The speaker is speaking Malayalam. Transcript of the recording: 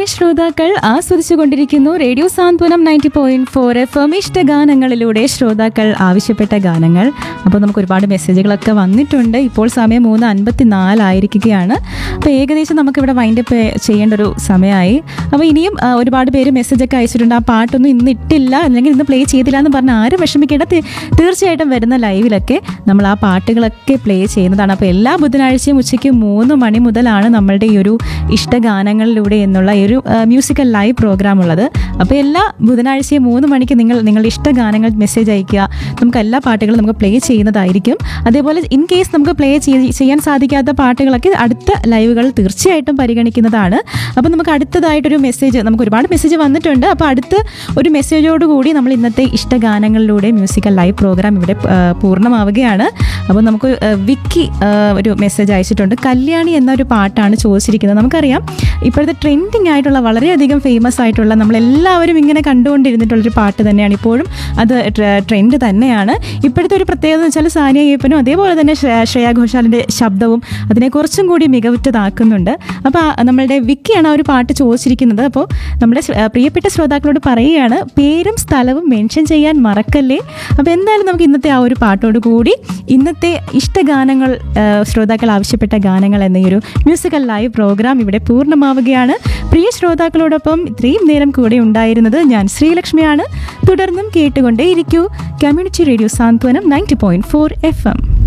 ശ്രോതാക്കൾ ആസ്വദിച്ചുകൊണ്ടിരിക്കുന്നു radio Santhwanam ninety point four F M ഇഷ്ടഗാനങ്ങളിലൂടെ ശ്രോതാക്കൾ ആവശ്യപ്പെട്ട ഗാനങ്ങൾ അപ്പോൾ നമുക്ക് ഒരുപാട് മെസ്സേജുകളൊക്കെ വന്നിട്ടുണ്ട് ഇപ്പോൾ സമയം മൂന്ന് അൻപത്തി നാലായിരിക്കുകയാണ് അപ്പോൾ ഏകദേശം നമുക്കിവിടെ വൈൻഡപ്പ് ചെയ്യേണ്ട ഒരു സമയമായി അപ്പോൾ ഇനിയും ആ, ഒരുപാട് പേര് മെസ്സേജൊക്കെ അയച്ചിട്ടുണ്ട് ആ പാട്ടൊന്നും ഇന്ന് ഇട്ടില്ല അല്ലെങ്കിൽ ഇന്ന് പ്ലേ ചെയ്തില്ല എന്ന് പറഞ്ഞാൽ ആരും വിഷമിക്കേണ്ട തീ- തീർച്ചയായിട്ടും വരുന്ന ലൈവിലൊക്കെ നമ്മൾ ആ പാട്ടുകളൊക്കെ പ്ലേ ചെയ്യുന്നതാണ് അപ്പോൾ എല്ലാ ബുധനാഴ്ചയും ഉച്ചയ്ക്ക് മൂന്ന് മണി മുതലാണ് നമ്മളുടെ ഈ ഒരു ഇഷ്ടഗാനങ്ങളിലൂടെ എന്നുള്ള ഈ ഒരു മ്യൂസിക്കൽ ലൈവ് പ്രോഗ്രാം ഉള്ളത് അപ്പോൾ എല്ലാ ബുധനാഴ്ചയും മൂന്ന് മണിക്ക് നിങ്ങൾ നിങ്ങളുടെ ഇഷ്ടഗാനങ്ങൾ മെസ്സേജ് അയക്കുക നമുക്ക് എല്ലാ പാട്ടുകളും നമുക്ക് പ്ലേ ചെയ്യുന്നതായിരിക്കും അതേപോലെ ഇൻ കേസ് നമുക്ക് പ്ലേ ചെയ്യാൻ സാധിക്കാത്ത പാട്ടുകളൊക്കെ അടുത്ത ലൈവുകൾ തീർച്ചയായിട്ടും പരിഗണിക്കുന്നതാണ് അപ്പോൾ നമുക്ക് അടുത്തതായിട്ടൊരു മെസ്സേജ് നമുക്ക് ഒരുപാട് മെസ്സേജ് വന്നിട്ടുണ്ട് അപ്പോൾ അടുത്ത ഒരു മെസ്സേജോട് കൂടി നമ്മൾ ഇന്നത്തെ ഇഷ്ടഗാനങ്ങളിലൂടെ മ്യൂസിക്കൽ ലൈവ് പ്രോഗ്രാം ഇവിടെ ആ, പൂർണ്ണമാവുകയാണ് അപ്പോൾ നമുക്ക് ആ, വിക്കി ആ, ഒരു മെസ്സേജ് അയച്ചിട്ടുണ്ട് കല്യാണി എന്നൊരു പാട്ടാണ് ചോദിച്ചിരിക്കുന്നത് നമുക്കറിയാം ഇപ്പോഴത്തെ ട്രെൻഡിങ് ആയിട്ടുള്ള വളരെയധികം ഫേമസ് ആയിട്ടുള്ള നമ്മളെല്ലാവരും ഇങ്ങനെ കണ്ടുകൊണ്ടിരുന്നിട്ടുള്ളൊരു പാട്ട് തന്നെയാണ് ഇപ്പോഴും അത് ട്രെൻഡ് തന്നെയാണ് ഇപ്പോഴത്തെ ഒരു പ്രത്യേകത എന്ന് വെച്ചാൽ സാനിയ അയ്യപ്പനും അതേപോലെ തന്നെ ശ്രേ- ശ്രേയ ഘോഷാലിൻ്റെ ശബ്ദവും അതിനെ കുറച്ചും കൂടി മികവുറ്റതാക്കുന്നുണ്ട് അപ്പോൾ ആ നമ്മളുടെ വിക്കിയാണ് ആ ഒരു പാട്ട് ചോദിച്ചിരിക്കുന്നത് അപ്പോൾ നമ്മുടെ ശ്ര- ആ, പ്രിയപ്പെട്ട ശ്രോതാക്കളോട് പറയുകയാണ് പേരും സ്ഥലവും മെൻഷൻ ചെയ്യാൻ മറക്കല്ലേ അപ്പോൾ എന്തായാലും നമുക്ക് ഇന്നത്തെ ആ ഒരു പാട്ടോട് കൂടി ഇന്നത്തെ ഇഷ്ടഗാനങ്ങൾ ആ, ശ്രോതാക്കൾ ആവശ്യപ്പെട്ട ഗാനങ്ങൾ എന്ന ഈ ഒരു മ്യൂസിക്കൽ ലൈവ് പ്രോഗ്രാം ഇവിടെ പൂർണ്ണമാവുകയാണ് പ്രിയ ശ്രോതാക്കളോടൊപ്പം ഇത്രയും നേരം കൂടെ ഉണ്ടായിരുന്നത് ഞാൻ ശ്രീലക്ഷ്മിയാണ് തുടർന്നും കേട്ടുകൊണ്ടേയിരിക്കൂ community radio Santhwanam ninety point four F M